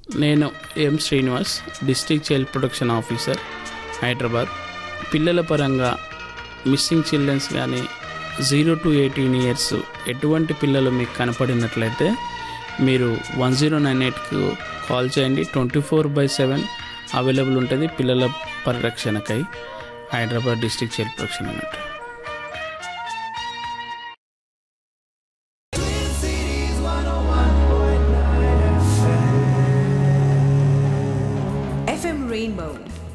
నేను M Srinivas district child protection officer Hyderabad పిల్లల పరంగా మిస్సింగ్ చిల్డ్రన్స్ కానీ జీరో టు ఎయిటీన్ ఇయర్స్ ఎటువంటి పిల్లలు మీకు కనపడినట్లయితే మీరు వన్ జీరో నైన్ ఎయిట్కు కాల్ చేయండి twenty four by seven available ఉంటుంది పిల్లల పరిరక్షణకై హైదరాబాద్ డిస్ట్రిక్ట్ చైల్డ్ ప్రొటెక్షన్ అన్నట్టు FM Rainbow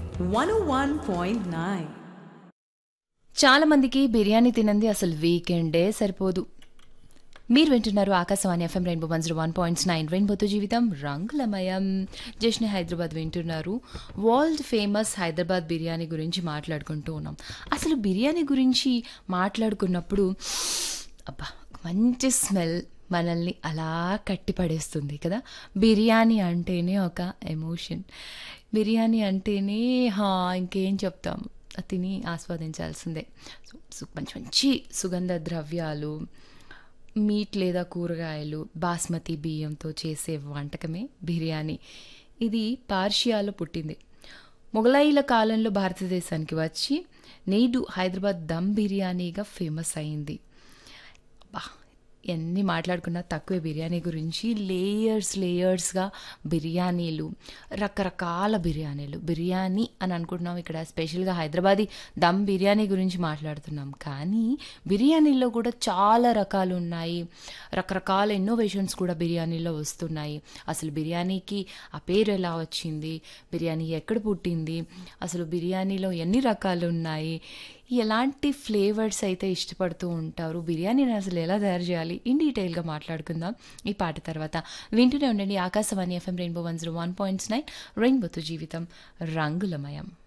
101.9. చాలా మందికి బిర్యానీ తినంది అసలు వీకెండే సరిపోదు మీరు వింటున్నారు Akashvani FM Rainbow one zero one points nine రెయిన్బోతో జీవితం రంగులమయం జష్ని హైదరాబాద్ వింటున్నారు వరల్డ్ ఫేమస్ హైదరాబాద్ బిర్యానీ గురించి మాట్లాడుకుంటూ ఉన్నాం అసలు బిర్యానీ గురించి మాట్లాడుకున్నప్పుడు అబ్బా ఒక మంచి స్మెల్ మనల్ని అలా కట్టిపడేస్తుంది కదా బిర్యానీ అంటేనే ఒక ఎమోషన్ బిర్యానీ అంటేనే హా ఇంకేం చెప్తాం అది తిని ఆస్వాదించాల్సిందే సో సు- మంచి మంచి సుగంధ ద్రవ్యాలు మీట్ లేదా కూరగాయలు బాస్మతి బియ్యంతో చేసే వంటకమే బిర్యానీ ఇది పార్షియాలో పుట్టింది మొఘలాయిల కాలంలో భారతదేశానికి వచ్చి నేడు హైదరాబాద్ దమ్ బిర్యానీగా ఫేమస్ అయింది అబ్బా ఎన్ని మాట్లాడుకున్నా తక్కువే బిర్యానీ గురించి లేయర్స్ లేయర్స్గా బిర్యానీలు రకరకాల బిర్యానీలు బిర్యానీ అని అనుకుంటున్నాం ఇక్కడ స్పెషల్గా హైదరాబాదీ దమ్ బిర్యానీ గురించి మాట్లాడుతున్నాం కానీ బిర్యానీలో కూడా చాలా రకాలు ఉన్నాయి రకరకాల ఇన్నోవేషన్స్ కూడా బిర్యానీలో వస్తున్నాయి అసలు బిర్యానీకి ఆ పేరు ఎలా వచ్చింది బిర్యానీ ఎక్కడ పుట్టింది అసలు బిర్యానీలో ఎన్ని రకాలు ఉన్నాయి ఎలాంటి ఫ్లేవర్స్ అయితే ఇష్టపడుతూ ఉంటారు బిర్యానీని అసలు ఎలా తయారు చేయాలి ఇన్ డీటెయిల్గా మాట్లాడుకుందాం ఈ పాట తర్వాత వింటూనే ఉండండి Akashvani FM Rainbow one zero one points nine రెయిన్బోతో జీవితం రంగులమయం